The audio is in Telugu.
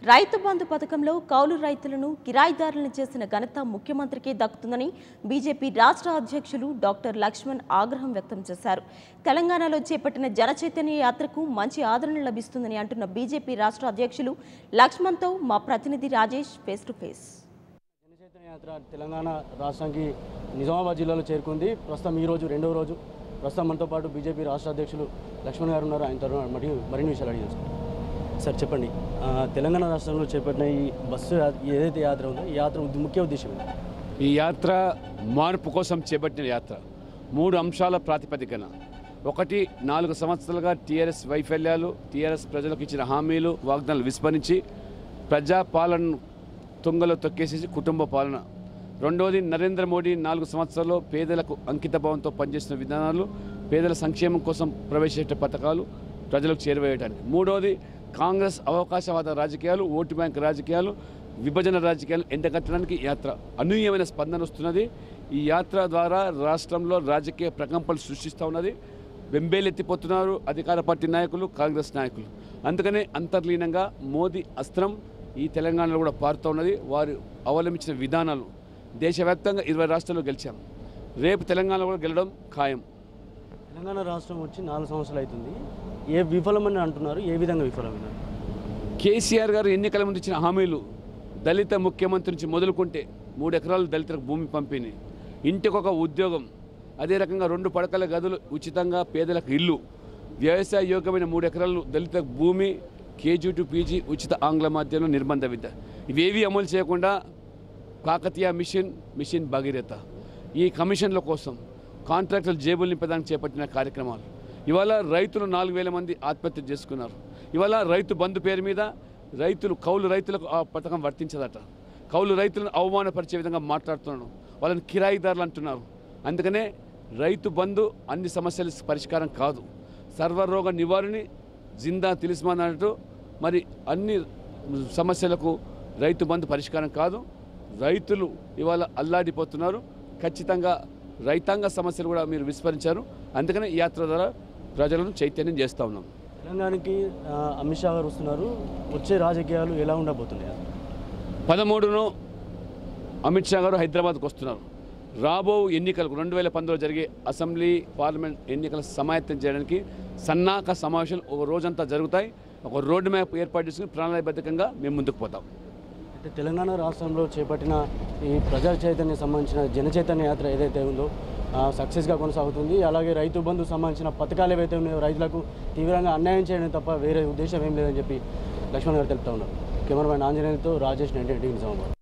రైతు బంధు పథకంలో కౌలు రైతులను కిరాయిదారులను చేసిన ఘనత ముఖ్యమంత్రికే దక్కుతుందని బీజేపీ రాష్ట్ర అధ్యక్షులు డాక్టర్ లక్ష్మణ్ ఆగ్రహం వ్యక్తం చేశారు తెలంగాణలో చేపట్టిన జనచైతన్య యాత్రకు మంచి ఆదరణ లభిస్తుందని అంటున్న బీజేపీ రాష్ట్ర అధ్యక్షులు లక్ష్మణ్తో మా ప్రతినిధి Rajesh face to face Janachaitanya Yatra Telangana రాష్ట్రానికి నిజామాబాద్ జిల్లాలో చేరుకుంది ప్రస్తుతం ఈ రోజు రెండవ రోజు ప్రస్తుతం మనతో పాటు బీజేపీ రాష్ట్ర అధ్యక్షులు లక్ష్మణ్ గారు ఉన్నారు ఆయన తర్వాత మరియు మరిన్ని విషయాలు అడిగి తెలుసుకుందాం. సార్ చెప్పండి ఆ, తెలంగాణ రాష్ట్రంలో చేపట్టిన ఈ బస్సు యా- ఏదైతే యాత్ర ఉందో ఈ యాత్ర ఉద్ద- ముఖ్య ఉద్దేశం ఏంటి ఈ యాత్ర మార్పు కోసం చేపట్టిన యాత్ర మూడు అంశాల ప్రాతిపదికన ఒకటి నాలుగు సంవత్సరాలుగా టీఆర్ఎస్ వైఫల్యాలు టీఆర్ఎస్ ప్రజలకు ఇచ్చిన హామీలు వాగ్దానాలు విస్మరించి ప్రజాపాలనను తుంగలో తొక్కేసేసి కుటుంబ పాలన రెండవది నరేంద్ర మోడీ నాలుగు సంవత్సరాల్లో పేదలకు అంకిత భావంతో పనిచేసిన విధానాలు పేదల సంక్షేమం కోసం ప్రవేశపెట్టే పథకాలు ప్రజలకు చేరువేయడానికి మూడవది కాంగ్రెస్ అవకాశవాద రాజకీయాలు ఓటు బ్యాంక్ రాజకీయాలు విభజన రాజకీయాలు ఎండగట్టడానికి ఈ యాత్ర అనూహ్యమైన స్పందన వస్తున్నది ఈ యాత్ర ద్వారా రాష్ట్రంలో రాజకీయ ప్రకంపనలు సృష్టిస్తూ ఉన్నది వెంబేలెత్తిపోతున్నారు అధికార పార్టీ నాయకులు కాంగ్రెస్ నాయకులు అందుకనే అంతర్లీనంగా మోదీ అస్త్రం ఈ తెలంగాణలో కూడా పారుతూ ఉన్నది వారు అవలంబించిన విధానాలు దేశవ్యాప్తంగా ఇరవై రాష్ట్రాల్లో గెలిచాం రేపు తెలంగాణలో కూడా గెలవడం ఖాయం తెలంగాణ రాష్ట్రం వచ్చి నాలుగు సంవత్సరాలు అవుతుంది ఏ విఫలమని అంటున్నారు ఏ విధంగా విఫలమైనారు కేసీఆర్ గారు ఎన్నికల ముందు ఇచ్చిన హామీలు దళిత ముఖ్యమంత్రి నుంచి మొదలుకుంటే మూడు ఎకరాలు దళితులకు భూమి పంపిణీ ఇంటికొక ఉద్యోగం అదే రకంగా రెండు పడకల గదులు ఉచితంగా పేదలకు ఇల్లు వ్యవసాయ యోగ్యమైన మూడు ఎకరాలు దళిత భూమి కేజీ టు పీజీ ఉచిత ఆంగ్ల మాధ్యమంలో నిర్బంధ విద్య ఇవేవి అమలు చేయకుండా కాకతీయ మిషన్ మిషన్ భగీరథ ఈ కమిషన్ల కోసం కాంట్రాక్టుల జేబులు నింపడానికి చేపట్టిన కార్యక్రమాలు ఇవాళ రైతులు నాలుగు వేల మంది ఆత్మహత్య చేసుకున్నారు ఇవాళ రైతు బంధు పేరు మీద రైతులు కౌలు రైతులకు ఆ పథకం వర్తించదట కౌలు రైతులను అవమానపరిచే విధంగా మాట్లాడుతున్నాడు వాళ్ళని కిరాయిదారులు అంటున్నారు అందుకనే రైతు బంధు అన్ని సమస్యల పరిష్కారం కాదు సర్వరోగ నివారణి జిందా తిలిస్మాన్ అన్నట్టు మరి అన్ని సమస్యలకు రైతు బంధు పరిష్కారం కాదు రైతులు ఇవాళ అల్లాడిపోతున్నారు ఖచ్చితంగా రైతాంగ సమస్యలు కూడా మీరు విస్మరించారు అందుకనే ఈ యాత్ర ద్వారా ప్రజలను చైతన్యం చేస్తూ ఉన్నాం తెలంగాణకి ఆ, అమిత్ షా గారు వస్తున్నారు వచ్చే రాజకీయాలు ఎలా ఉండబోతున్నాయి పదమూడును అమిత్ షా గారు హైదరాబాద్కు వస్తున్నారు రాబో ఎన్నికలకు రెండు వేల పంతొమ్మిదిలో జరిగే అసెంబ్లీ పార్లమెంట్ ఎన్నికల సమాయత్తం చేయడానికి సన్నాహక సమావేశాలు ఒక రోజంతా జరుగుతాయి ఒక రోడ్ మ్యాప్ ఏర్పాటు చేసుకుని ప్రణాళికబద్ధంగా మేము ముందుకు పోతాం అయితే తెలంగాణ రాష్ట్రంలో చేపట్టిన ఈ ప్రజా చైతన్యం సంబంధించిన జన చైతన్య యాత్ర ఏదైతే ఉందో ఆ, సక్సెస్గా కొనసాగుతుంది అలాగే రైతు బంధు సంబంధించిన పథకాలు ఏవైతే ఉన్నాయో రైతులకు తీవ్రంగా అన్యాయం చేయడం తప్ప వేరే ఉద్దేశం ఏం లేదని చెప్పి లక్ష్మణ్ గారు తెలుపుతా ఉన్నారు కెమెరామెన్ ఆంజనేయులతో రాజేష్ నైన్టీ నిజామాబాద్